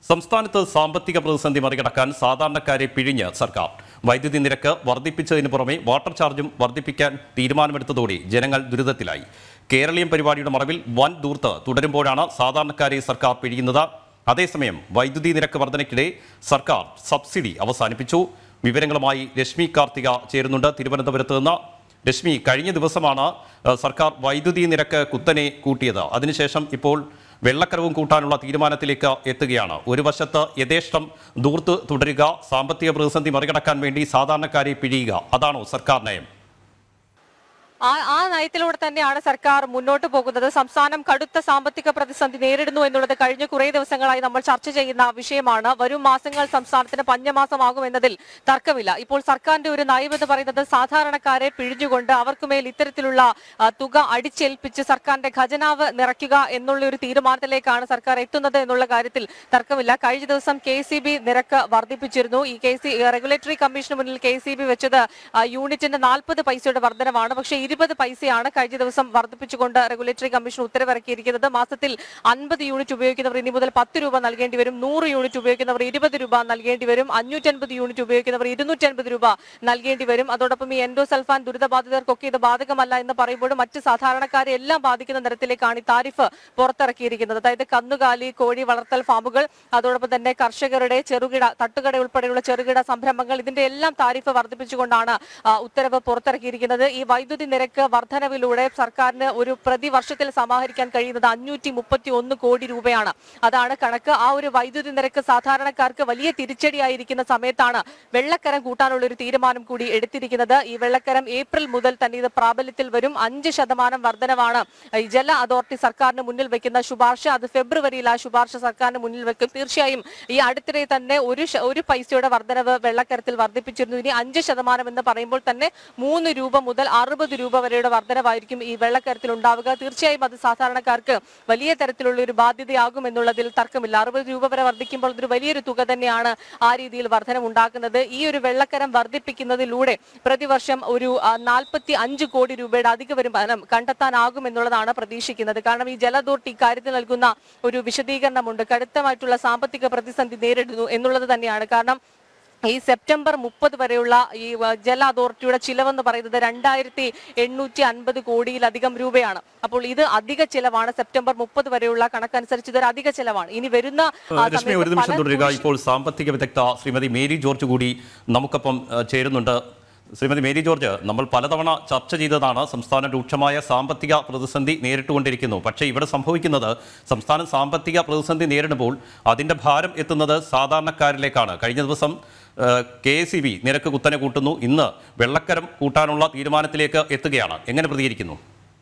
സംസ്ഥാനത്ത് സാമ്പത്തിക പ്രതിസന്ധി മറികടക്കാൻ സാധാരണക്കാരെ പിഴിഞ്ഞ് സർക്കാർ വൈദ്യുതി നിരക്ക് വർദ്ധിപ്പിച്ചതിന് പുറമെ വാട്ടർ ചാർജും വർദ്ധിപ്പിക്കാൻ തീരുമാനമെടുത്തതോടെ ജനങ്ങൾ ദുരിതത്തിലായി കേരളീയം പരിപാടിയുടെ മറവിൽ വൻ ദൂർത്ത് തുടരുമ്പോഴാണ് സാധാരണക്കാരെ സർക്കാർ പിഴിയുന്നത് അതേസമയം വൈദ്യുതി നിരക്ക് വർധനയ്ക്കിടെ സർക്കാർ സബ്സിഡി അവസാനിപ്പിച്ചു വിവരങ്ങളുമായി രശ്മി കാർത്തിക ചേരുന്നുണ്ട് തിരുവനന്തപുരത്ത് നിന്ന് രശ്മി കഴിഞ്ഞ ദിവസമാണ് ഏഹ്, സർക്കാർ വൈദ്യുതി നിരക്ക് കുത്തനെ കൂട്ടിയത് അതിനുശേഷം ഇപ്പോൾ വെള്ളക്കരവും കൂട്ടാനുള്ള തീരുമാനത്തിലേക്ക് എത്തുകയാണ് ഒരു വശത്ത് യഥേഷ്ടം ദൂർത്ത് തുടരുക സാമ്പത്തിക പ്രതിസന്ധി മറികടക്കാൻ വേണ്ടി സാധാരണക്കാരെ പിഴിയുക അതാണോ സർക്കാർ നയം ആ ആ നയത്തിലൂടെ തന്നെയാണ് സർക്കാർ മുന്നോട്ട് പോകുന്നത് സംസ്ഥാനം കടുത്ത സാമ്പത്തിക പ്രതിസന്ധി നേരിടുന്നു എന്നുള്ളത് കഴിഞ്ഞ കുറേ ദിവസങ്ങളായി നമ്മൾ ചർച്ച ചെയ്യുന്ന വിഷയമാണ് വരും മാസങ്ങൾ സംസ്ഥാനത്തിന് പഞ്ഞമാസമാകും എന്നതിൽ തർക്കമില്ല ഇപ്പോൾ സർക്കാരിന്റെ ഒരു നയം എന്ന് പറയുന്നത് സാധാരണക്കാരെ പിഴിഞ്ഞുകൊണ്ട് അവർക്കുമേൽ ഇത്തരത്തിലുള്ള ആ, തുക അടിച്ചേൽപ്പിച്ച് സർക്കാരിന്റെ ഖജനാവ് നിറയ്ക്കുക എന്നുള്ള ഒരു തീരുമാനത്തിലേക്കാണ് സർക്കാർ എത്തുന്നത് എന്നുള്ള കാര്യത്തിൽ തർക്കമില്ല കഴിഞ്ഞ ദിവസം കെ സി ബി നിരക്ക് വർദ്ധിപ്പിച്ചിരുന്നു ഈ കെ സി റെഗുലേറ്ററി കമ്മീഷന് മുന്നിൽ കെ സി ബി വെച്ചത് ആ, യൂണിറ്റിന്റെ നാൽപ്പത് പൈസയുടെ വർധനമാണ് പക്ഷേ ഇരുപത് പൈസയാണ് കഴിഞ്ഞ ദിവസം വർദ്ധിപ്പിച്ചുകൊണ്ട് റെഗുലേറ്ററി കമ്മീഷൻ ഉത്തരവിറക്കിയിരിക്കുന്നത് മാസത്തിൽ അൻപത് യൂണിറ്റ് ഉപയോഗിക്കുന്നവർ ഇനി മുതൽ പത്ത് രൂപ നൽകേണ്ടി വരും നൂറ് യൂണിറ്റ് ഉപയോഗിക്കുന്നവർ ഇരുപത് രൂപ നൽകേണ്ടി വരും അഞ്ഞൂറ്റൻപത് യൂണിറ്റ് ഉപയോഗിക്കുന്നവർ ഇരുന്നൂറ്റൻപത് രൂപ നൽകേണ്ടി വരും അതോടൊപ്പം ഈ എൻഡോസൾഫാൻ ദുരിതബാധിതർക്കൊക്കെ ഇത് ബാധകമല്ല എന്ന് പറയുമ്പോഴും മറ്റ് സാധാരണക്കാരെ എല്ലാം ബാധിക്കുന്ന തരത്തിലേക്കാണ് ഈ താരിഫ് പുറത്തിറക്കിയിരിക്കുന്നത് അതായത് കന്നുകാലി കോഴി വളർത്തൽ ഫാമുകൾ അതോടൊപ്പം തന്നെ കർഷകരുടെ ചെറുകിട തട്ടുകട ഉൾപ്പെടെയുള്ള ചെറുകിട സംരംഭങ്ങൾ ഇതിന്റെ എല്ലാം താരിഫ് വർദ്ധിപ്പിച്ചുകൊണ്ടാണ് ആ, ഉത്തരവ് പുറത്തിറക്കിയിരിക്കുന്നത് ഈ വൈദ്യുതി നിരക്ക് വർധനവിലൂടെ സർക്കാരിന് ഒരു പ്രതിവർഷത്തിൽ സമാഹരിക്കാൻ കഴിയുന്നത് അഞ്ഞൂറ്റി മുപ്പത്തി ഒന്ന് കോടി രൂപയാണ് അതാണ് കണക്ക് ആ ഒരു വൈദ്യുതി നിരക്ക് സാധാരണക്കാർക്ക് വലിയ തിരിച്ചടിയായിരിക്കുന്ന സമയത്താണ് വെള്ളക്കരം കൂട്ടാനുള്ള ഒരു തീരുമാനം കൂടി എടുത്തിരിക്കുന്നത് ഈ വെള്ളക്കരം ഏപ്രിൽ മുതൽ തന്നെ ഇത് പ്രാബല്യത്തിൽ വരും അഞ്ച് ശതമാനം വർധനവാണ് ഈ ജല അതോറിറ്റി സർക്കാരിന് മുന്നിൽ വെക്കുന്ന ശുപാർശ അത് ഫെബ്രുവരിയിൽ ആ ശുപാർശ സർക്കാരിന് മുന്നിൽ വെക്കും തീർച്ചയായും ഈ അടുത്തിടെ തന്നെ ഒരു ശ- ഒരു പൈസയുടെ വർധനവ് വെള്ളക്കരത്തിൽ വർദ്ധിപ്പിച്ചിരുന്നു ഇനി അഞ്ച് ശതമാനം എന്ന് പറയുമ്പോൾ തന്നെ മൂന്ന് രൂപ മുതൽ അറുപത് രൂപ വരെയുടെ വർധനവായിരിക്കും ഈ വെള്ളക്കരത്തിൽ ഉണ്ടാവുക തീർച്ചയായും അത് സാധാരണക്കാർക്ക് വലിയ തരത്തിലുള്ള ഒരു ബാധ്യതയാകും എന്നുള്ളതിൽ തർക്കമില്ല അറുപത് രൂപ വരെ വർദ്ധിക്കുമ്പോൾ അതൊരു വലിയൊരു തുക തന്നെയാണ് ആ രീതിയിൽ വർധനം ഉണ്ടാക്കുന്നത് ഈ ഒരു വെള്ളക്കരം വർദ്ധിപ്പിക്കുന്നതിലൂടെ പ്രതിവർഷം ഒരു നാൽപ്പത്തി അഞ്ച് കോടി രൂപയുടെ അധിക വരുമാനം കണ്ടെത്താനാകും എന്നുള്ളതാണ് പ്രതീക്ഷിക്കുന്നത് കാരണം ഈ ജലധോർട്ടി ഇക്കാര്യത്തിൽ നൽകുന്ന ഒരു വിശദീകരണമുണ്ട് കടുത്തമായിട്ടുള്ള സാമ്പത്തിക പ്രതിസന്ധി നേരിടുന്നു എന്നുള്ളത് തന്നെയാണ് കാരണം ഈ സെപ്റ്റംബർ മുപ്പത് വരെയുള്ള ഈ വ- ജല അതോറിറ്റിയുടെ ചിലവെന്ന് പറയുന്നത് രണ്ടായിരത്തി എണ്ണൂറ്റി അൻപത് കോടിയിലധികം രൂപയാണ് അപ്പോൾ ഇത് അധിക ചിലവാണ് സെപ്റ്റംബർ മുപ്പത് വരെയുള്ള കണക്കനുസരിച്ച് ഇതൊരു അധിക ചിലവാണ് ഇനി വരുന്ന ആ, രശ്മി ഒരു സമയത്ത് നിമിഷം പല തുടരുക ഭൂഷി- ഇപ്പോൾ സാമ്പത്തിക വിദഗ്ധ ശ്രീമതി മേരി ജോർജ് കൂടി നമുക്കൊപ്പം ഏഹ്, ചേരുന്നുണ്ട് ശ്രീമതി മേരി ജോർജ് നമ്മൾ പലതവണ ചർച്ച ചെയ്തതാണ് സംസ്ഥാനം രൂക്ഷമായ സാമ്പത്തിക പ്രതിസന്ധി നേരിട്ടുകൊണ്ടിരിക്കുന്നു പക്ഷേ ഇവിടെ സംഭവിക്കുന്നത് സംസ്ഥാനം സാമ്പത്തിക പ്രതിസന്ധി നേരിടുമ്പോൾ അതിന്റെ ഭാരം എത്തുന്നത് സാധാരണക്കാരിലേക്കാണ് കഴിഞ്ഞ ദിവസം കെ എസ് നിരക്ക് കുത്തനെ കൂട്ടുന്നു ഇന്ന് വെള്ളക്കരം കൂട്ടാനുള്ള തീരുമാനത്തിലേക്ക് എത്തുകയാണ് എങ്ങനെ പ്രതികരിക്കുന്നു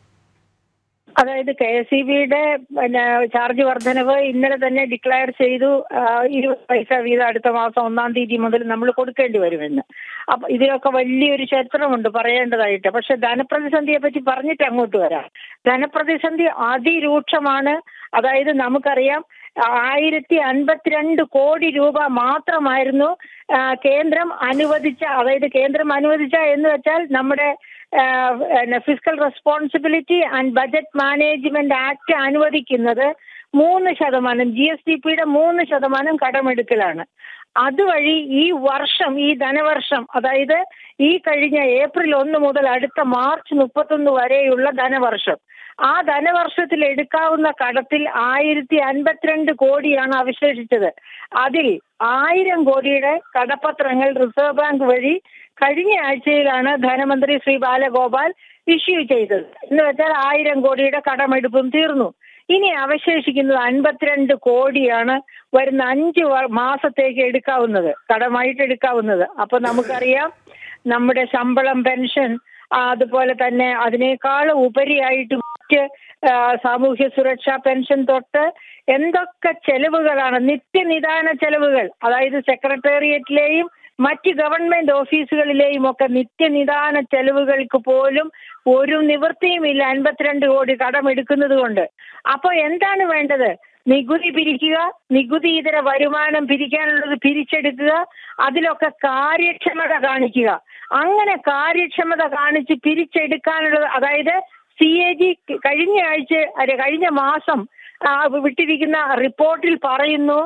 അതായത് കെ എസ് ഇ ബിയുടെ പിന്നെ ചാർജ് വർധനവ് ഇന്നലെ തന്നെ ഡിക്ലയർ ചെയ്തു ആ, ഇരുപത് പൈസ വീതം അടുത്ത മാസം ഒന്നാം തീയതി മുതൽ നമ്മൾ കൊടുക്കേണ്ടി വരുമെന്ന് അപ്പൊ ഇതിലൊക്കെ വലിയൊരു ചരിത്രമുണ്ട് പറയേണ്ടതായിട്ട് പക്ഷെ ധനപ്രതിസന്ധിയെ പറ്റി പറഞ്ഞിട്ട് അങ്ങോട്ട് വരാം ധനപ്രതിസന്ധി അതിരൂക്ഷമാണ് അതായത് നമുക്കറിയാം ആയിരത്തി അൻപത്തിരണ്ട് കോടി രൂപ മാത്രമായിരുന്നു ആ, കേന്ദ്രം അനുവദിച്ച അതായത് കേന്ദ്രം അനുവദിച്ച എന്ന് വെച്ചാൽ നമ്മുടെ fiscal responsibility and budget management act അനുവദിക്കുന്നത് മൂന്ന് ശതമാനം ജി എസ് ഡി പിയുടെ മൂന്ന് ശതമാനം കടമെടുക്കലാണ് അതുവഴി ഈ വർഷം ഈ ധനവർഷം അതായത് ഈ കഴിഞ്ഞ ഏപ്രിൽ ഒന്ന് മുതൽ അടുത്ത മാർച്ച് മുപ്പത്തൊന്ന് വരെയുള്ള ധനവർഷം ആ ധനവർഷത്തിൽ എടുക്കാവുന്ന കടത്തിൽ ആയിരത്തി അൻപത്തിരണ്ട് കോടിയാണ് അവശേഷിച്ചത് അതിൽ ആയിരം കോടിയുടെ കടപ്പത്രങ്ങൾ റിസർവ് ബാങ്ക് വഴി കഴിഞ്ഞ ആഴ്ചയിലാണ് ധനമന്ത്രി ശ്രീ ബാലഗോപാൽ ഇഷ്യൂ ചെയ്തത് എന്ന് വെച്ചാൽ ആയിരം കോടിയുടെ കടമെടുപ്പും തീർന്നു ഇനി അവശേഷിക്കുന്നത് അൻപത്തിരണ്ട് കോടിയാണ് വരുന്ന അഞ്ച് വ- മാസത്തേക്ക് എടുക്കാവുന്നത് കടമായിട്ട് എടുക്കാവുന്നത് അപ്പൊ നമുക്കറിയാം നമ്മുടെ ശമ്പളം പെൻഷൻ ആ, അതുപോലെ തന്നെ അതിനേക്കാൾ ഉപരിയായിട്ട് മറ്റ് ആ, സാമൂഹ്യ സുരക്ഷാ പെൻഷൻ തൊട്ട് എന്തൊക്കെ ചെലവുകളാണ് നിത്യനിദാന ചെലവുകൾ അതായത് സെക്രട്ടേറിയറ്റിലെയും മറ്റ് ഗവൺമെന്റ് ഓഫീസുകളിലെയും ഒക്കെ നിത്യനിദാന ചെലവുകൾക്ക് പോലും ഒരു നിവൃത്തിയുമില്ല അൻപത്തിരണ്ട് കോടി കടമെടുക്കുന്നത് കൊണ്ട് അപ്പൊ എന്താണ് വേണ്ടത് നികുതി പിരിക്കുക നികുതി ഇതര വരുമാനം പിരിക്കാനുള്ളത് പിരിച്ചെടുക്കുക അതിലൊക്കെ കാര്യക്ഷമത കാണിക്കുക അങ്ങനെ കാര്യക്ഷമത കാണിച്ച് പിരിച്ചെടുക്കാനുള്ളത് അതായത് സി എ ജി കഴിഞ്ഞ ആഴ്ച അല്ല കഴിഞ്ഞ മാസം ആ, വിട്ടിരിക്കുന്ന റിപ്പോർട്ടിൽ പറയുന്നു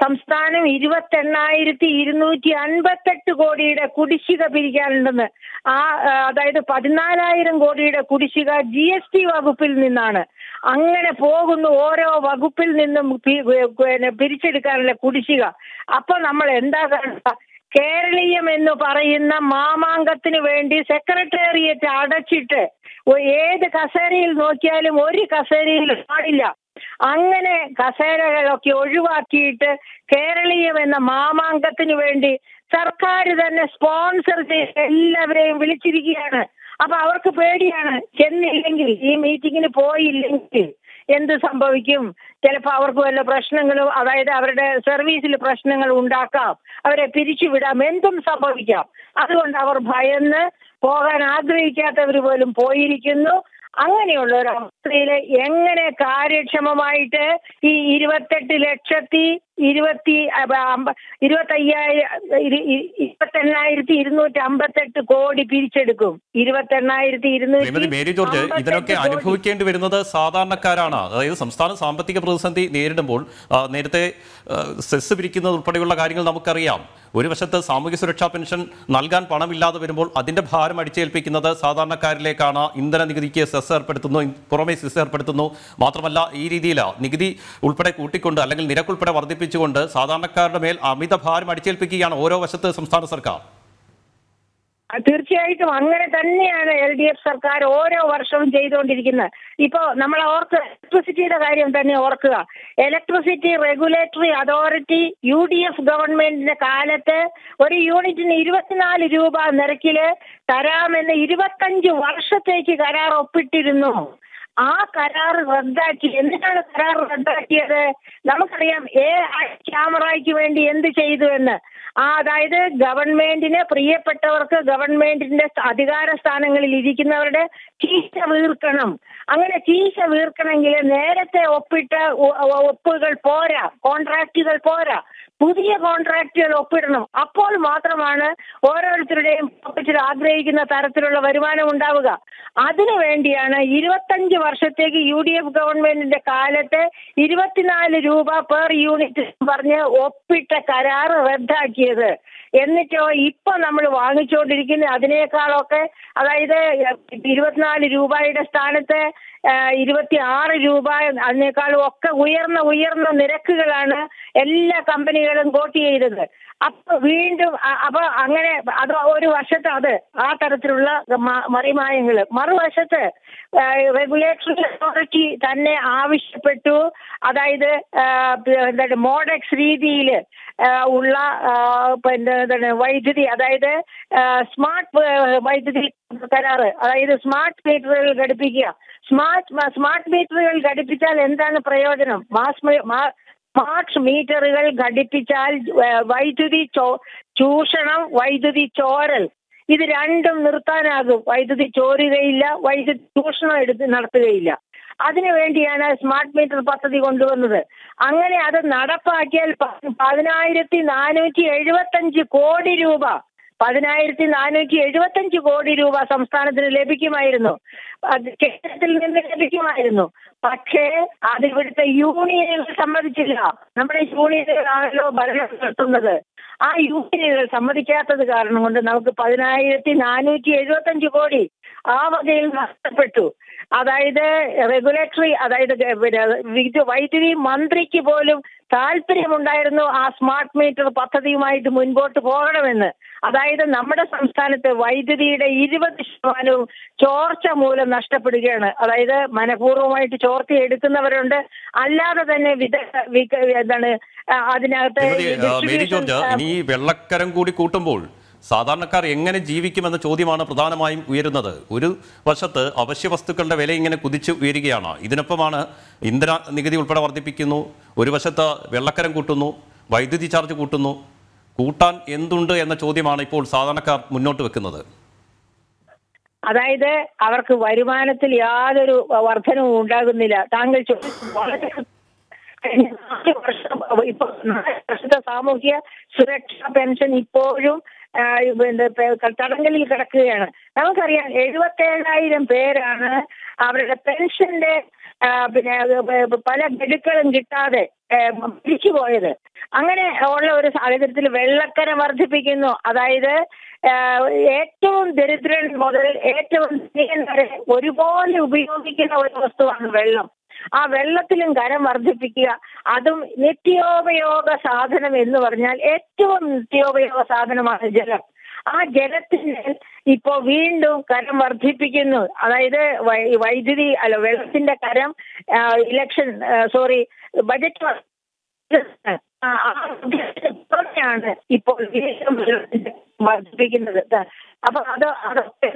സംസ്ഥാനം ഇരുപത്തെണ്ണായിരത്തി ഇരുന്നൂറ്റി അൻപത്തെട്ട് കോടിയുടെ കുടിശ്ശിക പിരിക്കാനുണ്ടെന്ന് ആ ആ, അതായത് പതിനാലായിരം കോടിയുടെ കുടിശ്ശിക ജി എസ് ടി വകുപ്പിൽ നിന്നാണ് അങ്ങനെ പോകുന്നു ഓരോ വകുപ്പിൽ നിന്നും പി- പിന്നെ പിരിച്ചെടുക്കാനുള്ള കുടിശ്ശിക അപ്പൊ നമ്മൾ എന്താ കാണുക കേരളീയം എന്ന് പറയുന്ന മാമാങ്കത്തിന് വേണ്ടി സെക്രട്ടേറിയറ്റ് അടച്ചിട്ട് ഒ- ഏത് കസേരയിൽ നോക്കിയാലും ഒരു കസേരയിൽ പാടില്ല അങ്ങനെ കസേരകളൊക്കെ ഒഴിവാക്കിയിട്ട് കേരളീയം എന്ന മാമാങ്കത്തിന് വേണ്ടി സർക്കാർ തന്നെ സ്പോൺസർ ചെയ്ത് എല്ലാവരെയും വിളിച്ചിരിക്കുകയാണ് അപ്പൊ അവർക്ക് പേടിയാണ് ചെന്നില്ലെങ്കിൽ ഈ മീറ്റിങ്ങിന് പോയില്ലെങ്കിൽ എന്ത് സംഭവിക്കും ചിലപ്പോൾ അവർക്ക് വല്ല പ്രശ്നങ്ങളും അതായത് അവരുടെ സർവീസിൽ പ്രശ്നങ്ങൾ ഉണ്ടാക്കാം അവരെ പിരിച്ചുവിടാം എന്തും സംഭവിക്കാം അതുകൊണ്ട് അവർ ഭയന്ന് പോകാൻ ആഗ്രഹിക്കാത്തവർ പോലും പോയിരിക്കുന്നു അങ്ങനെയുള്ള ഒരു അവസ്ഥയിൽ എങ്ങനെ കാര്യക്ഷമമായിട്ട് ഈ ഇരുപത്തെട്ട് ലക്ഷത്തി ഇരുപത്തി ഇരുപത്തയ്യായിരം ഇരുപത്തെണ്ണായിരത്തി ഇരുന്നൂറ്റി അമ്പത്തെട്ട് കോടി പിരിച്ചെടുക്കും ഇരുപത്തെണ്ണായിരത്തി ശ്രീമതി മേരി ജോർജ് ഇതിനൊക്കെ അനുഭവിക്കേണ്ടി വരുന്നത് സാധാരണക്കാരാണ് അതായത് സംസ്ഥാന സാമ്പത്തിക പ്രതിസന്ധി നേരിടുമ്പോൾ ആ, നേരത്തെ ആ, സെസ് പിരിക്കുന്നത് ഉൾപ്പെടെയുള്ള കാര്യങ്ങൾ നമുക്കറിയാം ഒരു വശത്ത് സാമൂഹ്യ സുരക്ഷാ പെൻഷൻ നൽകാൻ പണമില്ലാതെ വരുമ്പോൾ അതിന്റെ ഭാരം അടിച്ചേൽപ്പിക്കുന്നത് സാധാരണക്കാരിലേക്കാണ് ഇന്ധന നികുതിക്ക് സെസ് ഏർപ്പെടുത്തുന്നു പുറമെ സെസ് ഏർപ്പെടുത്തുന്നു മാത്രമല്ല ഈ രീതിയിൽ നികുതി ഉൾപ്പെടെ കൂട്ടിക്കൊണ്ട് അല്ലെങ്കിൽ നിരക്കുൾപ്പെടെ വർദ്ധിപ്പിച്ചുകൊണ്ട് സാധാരണക്കാരുടെ മേൽ അമിത ഭാരം അടിച്ചേൽപ്പിക്കുകയാണ് ഓരോ വശത്ത് സംസ്ഥാന സർക്കാർ ആ, തീർച്ചയായിട്ടും അങ്ങനെ തന്നെയാണ് എൽ ഡി എഫ് സർക്കാർ ഓരോ വർഷവും ചെയ്തുകൊണ്ടിരിക്കുന്നത് ഇപ്പോ നമ്മൾ ഓർക്ക് ഇലക്ട്രിസിറ്റിയുടെ കാര്യം തന്നെ ഓർക്കുക electricity regulatory authority U D F ഗവൺമെന്റിന്റെ കാലത്ത് ഒരു യൂണിറ്റിന് ഇരുപത്തിനാല് രൂപ നിരക്കില് തരാമെന്ന് ഇരുപത്തഞ്ച് വർഷത്തേക്ക് കരാർ ഒപ്പിട്ടിരുന്നു ആ കരാർ റദ്ദാക്കി എന്തിനാണ് കരാർ റദ്ദാക്കിയത് നമുക്കറിയാം എ ഐ ക്യാമറയ്ക്ക് വേണ്ടി എന്ത് ചെയ്തു എന്ന് ആ അതായത് ഗവൺമെന്റിന് പ്രിയപ്പെട്ടവർക്ക് ഗവൺമെന്റിന്റെ അധികാര സ്ഥാനങ്ങളിൽ ഇരിക്കുന്നവരുടെ കീശ വീർക്കണം അങ്ങനെ കീശ വീർക്കണമെങ്കിൽ നേരത്തെ ഒപ്പിട്ട ഒ- ഒ- ഒപ്പുകൾ പോരാ കോൺട്രാക്റ്റുകൾ പോരാ പുതിയ കോൺട്രാക്റ്റുകൾ ഒപ്പിടണം അപ്പോൾ മാത്രമാണ് ഓരോരുത്തരുടെയും പോക്കറ്റിൽ ആഗ്രഹിക്കുന്ന തരത്തിലുള്ള വരുമാനം ഉണ്ടാവുക അതിനു വേണ്ടിയാണ് ഇരുപത്തഞ്ച് വർഷത്തേക്ക് യു ഡി എഫ് ഗവൺമെന്റിന്റെ കാലത്ത് ഇരുപത്തിനാല് രൂപ പെർ യൂണിറ്റ് പറഞ്ഞ് ഒപ്പിട്ട കരാർ റദ്ദാക്കിയത് എന്നിട്ടോ ഇപ്പൊ നമ്മൾ വാങ്ങിച്ചുകൊണ്ടിരിക്കുന്ന അതിനേക്കാളൊക്കെ അതായത് ഇരുപത്തിനാല് രൂപയുടെ സ്ഥാനത്ത് ഇരുപത്തി ആറ് രൂപ അതിനേക്കാളും ഒക്കെ ഉയർന്ന ഉയർന്ന നിരക്കുകളാണ് എല്ലാ കമ്പനികളും കോട്ട് ചെയ്തത് അപ്പൊ വീണ്ടും അ- അപ്പൊ അങ്ങനെ അത് ഒരു വശത്ത് അത് ആ തരത്തിലുള്ള മ- മറിമായങ്ങള് മറുവശത്ത് റെഗുലേറ്ററി അതോറിറ്റി തന്നെ ആവശ്യപ്പെട്ടു അതായത് ആ, പി- എന്താണ് മോഡെക്സ് രീതിയിൽ ഉള്ള ആ, പിന്നെ എന്താണ് വൈദ്യുതി അതായത് സ്മാർട്ട് വൈദ്യുതി കരാറ് അതായത് സ്മാർട്ട് മീറ്ററുകൾ ഘടിപ്പിക്കുക സ്മാർട്ട് സ്മാർട്ട് മീറ്ററുകൾ ഘടിപ്പിച്ചാൽ എന്താണ് പ്രയോജനം മാസ് മീ- മാ- സ്മാർട്ട് മീറ്ററുകൾ ഘടിപ്പിച്ചാൽ ഏഹ്, വൈദ്യുതി ചോ- ചൂഷണം വൈദ്യുതി ചോരൽ ഇത് രണ്ടും നിർത്താനാകും വൈദ്യുതി ചോരുകയില്ല വൈദ്യുതി ചൂഷണം എടുത്ത് നടത്തുകയില്ല അതിനു വേണ്ടിയാണ് സ്മാർട്ട് മീറ്റർ പദ്ധതി കൊണ്ടുവന്നത് അങ്ങനെ അത് നടപ്പാക്കിയാൽ പ- പതിനായിരത്തി നാനൂറ്റി എഴുപത്തഞ്ച് കോടി രൂപ പതിനായിരത്തി നാനൂറ്റി എഴുപത്തഞ്ച് കോടി രൂപ സംസ്ഥാനത്തിന് ലഭിക്കുമായിരുന്നു അത് കേന്ദ്രത്തിൽ നിന്ന് ലഭിക്കുമായിരുന്നു പക്ഷേ അത് ഇവിടുത്തെ യൂണിയനുകൾ സമ്മതിച്ചില്ല നമ്മുടെ യൂണിയനുകളാണല്ലോ ഭരണം നടത്തുന്നത് ആ യൂണിയനുകൾ സമ്മതിക്കാത്തത് കാരണം കൊണ്ട് നമുക്ക് പതിനായിരത്തി നാനൂറ്റി എഴുപത്തഞ്ച് കോടി ആ വകയിൽ നഷ്ടപ്പെട്ടു അതായത് റെഗുലേറ്ററി അതായത് ഗ- പിന്നെ വിദ്യു- വൈദ്യുതി മന്ത്രിക്ക് പോലും താല്പര്യമുണ്ടായിരുന്നു ആ സ്മാർട്ട് മീറ്റർ പദ്ധതിയുമായിട്ട് മുൻപോട്ട് പോകണമെന്ന് അതായത് നമ്മുടെ സംസ്ഥാനത്ത് വൈദ്യുതിയുടെ ഇരുപത് ശതമാനവും ചോർച്ച മൂലം നഷ്ടപ്പെടുകയാണ് അതായത് മനഃപൂർവ്വമായിട്ട് ചോർച്ച എടുക്കുന്നവരുണ്ട് അല്ലാതെ തന്നെ വിത വിക- എന്താണ് ആ, അതിനകത്ത് ശ്രീമതി ഈ ആ, മേരി ജോർജ് distribution, ഇനി ഈ വെള്ളക്കരം കൂടി കൂട്ടുമ്പോൾ സാധാരണക്കാർ എങ്ങനെ ജീവിക്കുമെന്ന ചോദ്യമാണ് പ്രധാനമായും ഉയരുന്നത് ഒരു വശത്ത് അവശ്യ വസ്തുക്കളുടെ വില ഇങ്ങനെ കുതിച്ച് ഉയരുകയാണ് ഇതിനൊപ്പമാണ് ഇന്ധന നികുതി ഉൾപ്പെടെ വർദ്ധിപ്പിക്കുന്നു ഒരു വശത്ത് വെള്ളക്കരം കൂട്ടുന്നു വൈദ്യുതി ചാർജ് കൂട്ടുന്നു കൂട്ടാൻ എന്തുണ്ട് എന്ന ചോദ്യമാണ് ഇപ്പോൾ സാധാരണക്കാർ മുന്നോട്ട് വെക്കുന്നത് അതായത് അവർക്ക് വരുമാനത്തിൽ യാതൊരു വർധനവും ഉണ്ടാകുന്നില്ല താങ്കൾ ചോദിച്ചത് വളരെ കഴിഞ്ഞ നാല് വർഷം ഇപ്പൊ നാല് വർഷത്തെ സാമൂഹ്യ സുരക്ഷാ പെൻഷൻ ഇപ്പോഴും ആ, പിന്നെ പെ- തടങ്കലിൽ കിടക്കുകയാണ് നമുക്കറിയാം എഴുപത്തേഴായിരം പേരാണ് അവരുടെ പെൻഷന്റെ ആ, പിന്നെ ഏ, പല ഗഡുക്കളും കിട്ടാതെ ഏ, തിരിച്ചുപോയത് അങ്ങനെ ഉള്ള ഒരു സാഹചര്യത്തിൽ വെള്ളക്കര വർദ്ധിപ്പിക്കുന്നു അതായത് ആ, ഏറ്റവും ദരിദ്രൻ മുതൽ ഏറ്റവും ധനികൻ വരെ ഒരുപോലെ ഉപയോഗിക്കുന്ന ഒരു വസ്തുവാണ് വെള്ളം ആ വെള്ളത്തിലും കരം വർദ്ധിപ്പിക്കുക അതും നിത്യോപയോഗ സാധനം എന്ന് പറഞ്ഞാൽ ഏറ്റവും നിത്യോപയോഗ സാധനമാണ് ജലം ആ ജലത്തിന് ഇപ്പോ വീണ്ടും കരം വർദ്ധിപ്പിക്കുന്നു അതായത് വൈ- വൈദ്യുതി അല്ല വെള്ളത്തിന്റെ കരം ആ, ഇലക്ഷൻ ആ, സോറി ബജറ്റ് വ- ആ, ആ ഉദ്ദേശത്തോടെയാണ് ഇപ്പോൾ വീണ്ടും വെള്ളത്തിന്റെ വർദ്ധിപ്പിക്കുന്നത് ദാ, അപ്പൊ അത് അതൊക്കെ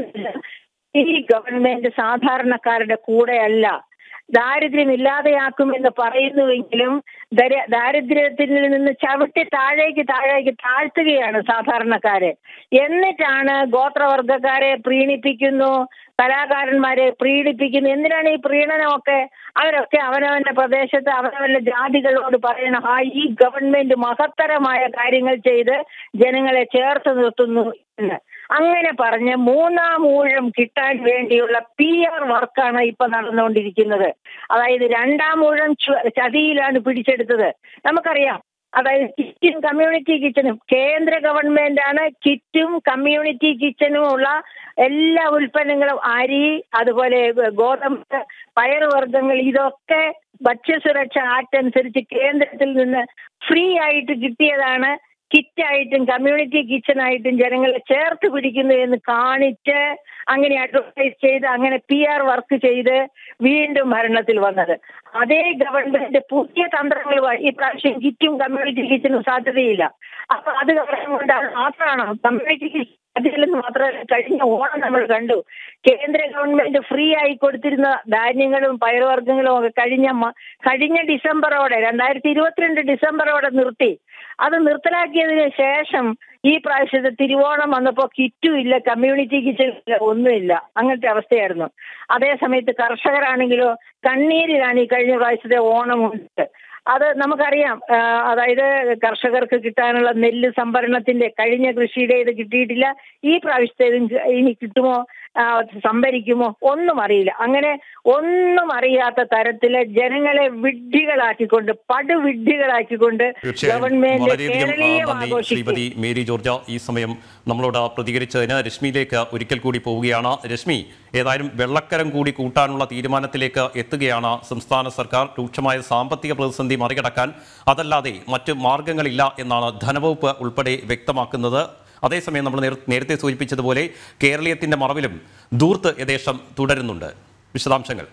ഈ ഗവൺമെന്റ് സാധാരണക്കാരുടെ കൂടെയല്ല ദാരിദ്ര്യം ഇല്ലാതെയാക്കുമെന്ന് പറയുന്നുവെങ്കിലും ദര- ദാരിദ്ര്യത്തിൽ നിന്ന് ചവിട്ടി താഴേക്ക് താഴേക്ക് താഴ്ത്തുകയാണ് സാധാരണക്കാരെ എന്നിട്ടാണ് ഗോത്രവർഗക്കാരെ പ്രീണിപ്പിക്കുന്നു കലാകാരന്മാരെ പ്രീണിപ്പിക്കുന്നു എന്തിനാണ് ഈ പ്രീണനമൊക്കെ അവരൊക്കെ അവനവന്റെ പ്രദേശത്ത് അവനവന്റെ ജാതികളോട് പറയണം ആ ഈ ഗവൺമെന്റ് മഹത്തരമായ കാര്യങ്ങൾ ചെയ്ത് ജനങ്ങളെ ചേർത്ത് നിർത്തുന്നു എന്ന് അങ്ങനെ പറഞ്ഞ് മൂന്നാം ഊഴം കിട്ടാൻ വേണ്ടിയുള്ള പി ആർ വർക്കാണ് ഇപ്പൊ നടന്നുകൊണ്ടിരിക്കുന്നത് അതായത് രണ്ടാം ഊഴം ചു- ചതിയിലാണ് പിടിച്ചെടുത്തത് നമുക്കറിയാം അതായത് കിറ്റും കമ്മ്യൂണിറ്റി കിച്ചണും കേന്ദ്ര ഗവൺമെന്റ് ആണ് കിറ്റും കമ്മ്യൂണിറ്റി കിച്ചണും ഉള്ള എല്ലാ ഉൽപ്പന്നങ്ങളും അരി അതുപോലെ ഗോതമ്പ് പയറുവർഗ്ഗങ്ങൾ ഇതൊക്കെ ഭക്ഷ്യസുരക്ഷ ആക്ട് അനുസരിച്ച് കേന്ദ്രത്തിൽ നിന്ന് ഫ്രീ ആയിട്ട് കിട്ടിയതാണ് കിറ്റായിട്ടും കമ്മ്യൂണിറ്റി കിച്ചണായിട്ടും ജനങ്ങളെ ചേർത്ത് പിടിക്കുന്നു എന്ന് കാണിച്ച് അങ്ങനെ അഡ്വർടൈസ് ചെയ്ത് അങ്ങനെ പി ആർ വർക്ക് ചെയ്ത് വീണ്ടും ഭരണത്തിൽ വന്നത് അതേ ഗവൺമെന്റ് പുതിയ തന്ത്രങ്ങൾ വഴി ഈ പ്രാവശ്യം കിറ്റും കമ്മ്യൂണിറ്റി കിച്ചനും സാധ്യതയില്ല അപ്പൊ അത് കാരണം കൊണ്ടാണ് മാത്രമാണോ കമ്മ്യൂണിറ്റി അതിലെന്ന് മാത്രമല്ല കഴിഞ്ഞ ഓണം നമ്മൾ കണ്ടു കേന്ദ്ര ഗവൺമെന്റ് ഫ്രീ ആയി കൊടുത്തിരുന്ന ധാന്യങ്ങളും പയറുവർഗ്ഗങ്ങളും ഒക്കെ കഴിഞ്ഞ മ- കഴിഞ്ഞ ഡിസംബറോടെ രണ്ടായിരത്തി ഇരുപത്തിരണ്ട് ഡിസംബറോടെ നിർത്തി അത് നിർത്തലാക്കിയതിന് ശേഷം ഈ പ്രാവശ്യത്തെ തിരുവോണം വന്നപ്പോ കിറ്റും ഇല്ല കമ്മ്യൂണിറ്റി കിച്ചൺ ഇല്ല ഒന്നുമില്ല അങ്ങനത്തെ അവസ്ഥയായിരുന്നു അതേ സമയത്ത് കർഷകരാണെങ്കിലോ കണ്ണീരിലാണ് ഈ കഴിഞ്ഞ പ്രാവശ്യത്തെ ഓണം ഉണ്ട് അത് നമുക്കറിയാം ആ, അതായത് കർഷകർക്ക് കിട്ടാനുള്ള നെല്ല് സംഭരണത്തിന്റെ കഴിഞ്ഞ കൃഷിയുടെ ഇത് കിട്ടിയിട്ടില്ല ഈ പ്രാവശ്യത്തേതും ഇനി കിട്ടുമോ ആ, സംഭരിക്കുമോ ഒന്നും അറിയില്ല അങ്ങനെ ഒന്നും അറിയാത്ത തരത്തില് ജനങ്ങളെ വിഡ്ഢികളാക്കിക്കൊണ്ട് പടുവിഡ്ഢികളാക്കിക്കൊണ്ട് തീർച്ചയായും ഗവൺമെന്റ് വളരെയധികം ആ, കേരളീയം നന്ദി ആഘോഷിക്കും ശ്രീമതി മേരി ജോർജ ഈ സമയം നമ്മളോട് പ്രതികരിച്ചതിന് രശ്മിയിലേക്ക് ഒരിക്കൽ കൂടി പോവുകയാണ് രശ്മി ഏതായാലും വെള്ളക്കരം കൂടി കൂട്ടാനുള്ള തീരുമാനത്തിലേക്ക് എത്തുകയാണ് സംസ്ഥാന സർക്കാർ രൂക്ഷമായ സാമ്പത്തിക പ്രതിസന്ധി മറികടക്കാൻ അതല്ലാതെ മറ്റ് മാർഗങ്ങളില്ല എന്നാണ് ധനവകുപ്പ് ഉൾപ്പെടെ വ്യക്തമാക്കുന്നത് അതേസമയം നമ്മൾ നേര- നേരത്തെ സൂചിപ്പിച്ചതുപോലെ കേരളീയത്തിന്റെ മറവിലും ദൂർത്ത് യഥേഷ്ടം തുടരുന്നുണ്ട് വിശദാംശങ്ങൾ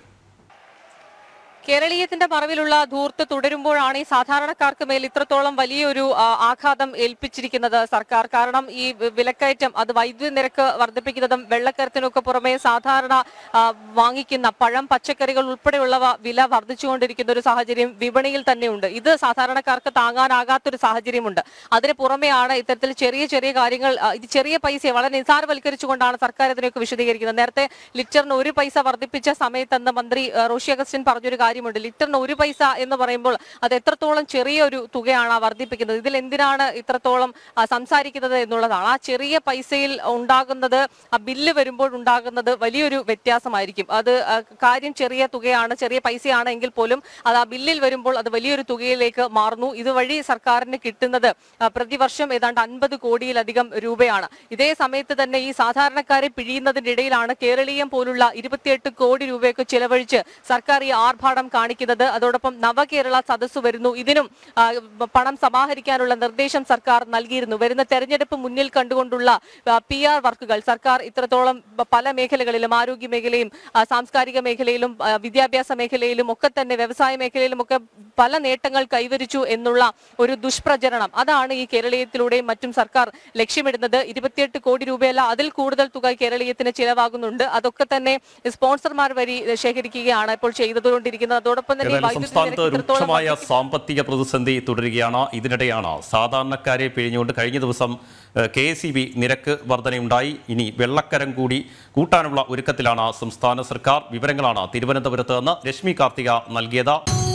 കേരളീയത്തിന്റെ മറവിലുള്ള ധൂർത്ത് തുടരുമ്പോഴാണ് ഈ സാധാരണക്കാർക്ക് മേൽ ഇത്രത്തോളം വലിയൊരു ആ, ആഘാതം ഏൽപ്പിച്ചിരിക്കുന്നത് സർക്കാർ കാരണം ഈ വി- വിലക്കയറ്റം അത് വൈദ്യുതി നിരക്ക് വർദ്ധിപ്പിക്കുന്നതും വെള്ളക്കരത്തിനൊക്കെ പുറമെ സാധാരണ ആ, വാങ്ങിക്കുന്ന പഴം പച്ചക്കറികൾ ഉൾപ്പെടെയുള്ളവ വില വർദ്ധിച്ചുകൊണ്ടിരിക്കുന്ന ഒരു സാഹചര്യം വിപണിയിൽ തന്നെയുണ്ട് ഇത് സാധാരണക്കാർക്ക് താങ്ങാനാകാത്തൊരു സാഹചര്യമുണ്ട് അതിന് പുറമെയാണ് ഇത്തരത്തിൽ ചെറിയ ചെറിയ കാര്യങ്ങൾ ആ, ഇത് ചെറിയ പൈസ വളരെ നിസാരവൽക്കരിച്ചുകൊണ്ടാണ് സർക്കാർ ഇതിനൊക്കെ വിശദീകരിക്കുന്നത് നേരത്തെ ലിറ്ററിന് ഒരു പൈസ വർദ്ധിപ്പിച്ച സമയത്തെന്ന് മന്ത്രി ആ, റോഷി അഗസ്റ്റിൻ പറഞ്ഞൊരു കാര്യമുണ്ട് ലിറ്ററിന് ഒരു പൈസ എന്ന് പറയുമ്പോൾ അത് എത്രത്തോളം ചെറിയൊരു തുകയാണ് ആ വർദ്ധിപ്പിക്കുന്നത് ഇതിൽ എന്തിനാണ് ഇത്രത്തോളം ആ, സംസാരിക്കുന്നത് എന്നുള്ളതാണ് ആ ചെറിയ പൈസയിൽ ഉണ്ടാകുന്നത് ആ ബില്ല് വരുമ്പോൾ ഉണ്ടാകുന്നത് വലിയൊരു വ്യത്യാസമായിരിക്കും അത് ആ, കാര്യം ചെറിയ തുകയാണ് ചെറിയ പൈസയാണ് എങ്കിൽ പോലും അത് ആ ബില്ലിൽ വരുമ്പോൾ അത് വലിയൊരു തുകയിലേക്ക് മാറുന്നു ഇതുവഴി സർക്കാരിന് കിട്ടുന്നത് ആ, പ്രതിവർഷം ഏതാണ്ട് അൻപത് കോടിയിലധികം രൂപയാണ് ഇതേ സമയത്ത് തന്നെ ഈ സാധാരണക്കാരെ പിഴിയുന്നതിന്റെ ഇടയിലാണ് കേരളീയം പോലുള്ള ഇരുപത്തിയെട്ട് കോടി രൂപയൊക്കെ ചെലവഴിച്ച് സർക്കാർ ഈ ആർഭാടം കാണിക്കുന്നത് അതോടൊപ്പം നവകേരള സദസ്സ് വരുന്നു ഇതിനും ആ, പണം സമാഹരിക്കാനുള്ള നിർദ്ദേശം സർക്കാർ നൽകിയിരുന്നു വരുന്ന തെരഞ്ഞെടുപ്പ് മുന്നിൽ കണ്ടുകൊണ്ടുള്ള പി ആർ വർക്കുകൾ സർക്കാർ ഇത്രത്തോളം ബ- പല മേഖലകളിലും ആരോഗ്യ മേഖലയും ആ, സാംസ്കാരിക മേഖലയിലും ആ, വിദ്യാഭ്യാസ മേഖലയിലും ഒക്കെ തന്നെ വ്യവസായ മേഖലയിലും ഒക്കെ പല നേട്ടങ്ങൾ കൈവരിച്ചു എന്നുള്ള ഒരു ദുഷ്പ്രചരണം അതാണ് ഈ കേരളീയത്തിലൂടെയും മറ്റും സർക്കാർ ലക്ഷ്യമിടുന്നത് ഇരുപത്തിയെട്ട് കോടി രൂപയല്ല അതിൽ കൂടുതൽ തുക കേരളീയത്തിന് ചിലവാകുന്നുണ്ട് അതൊക്കെ തന്നെ സ്പോൺസർമാർ വഴി ശേഖരിക്കുകയാണ് ഇപ്പോൾ ചെയ്തുകൊണ്ടിരിക്കുന്നത് അതോടൊപ്പം തന്നെ ഈ ഏതായാലും വൈദ്യുതി സംസ്ഥാനത്ത് നിരക്ക് ഇത്രത്തോളം രൂക്ഷമായ വർദ്ധിപ്പിച്ചു. സാമ്പത്തിക പ്രതിസന്ധി തുടരുകയാണ് ഇതിനിടെയാണ് സാധാരണക്കാരെ പിഴിഞ്ഞുകൊണ്ട് കഴിഞ്ഞ ദിവസം കെ എസ് നിരക്ക് വർധനയുണ്ടായി ഇനി വെള്ളക്കരം കൂടി കൂട്ടാനുള്ള ഒരുക്കത്തിലാണ് സംസ്ഥാന സർക്കാർ വിവരങ്ങളാണ് തിരുവനന്തപുരത്ത് നിന്ന് രശ്മി കാർത്തിക നൽകിയത്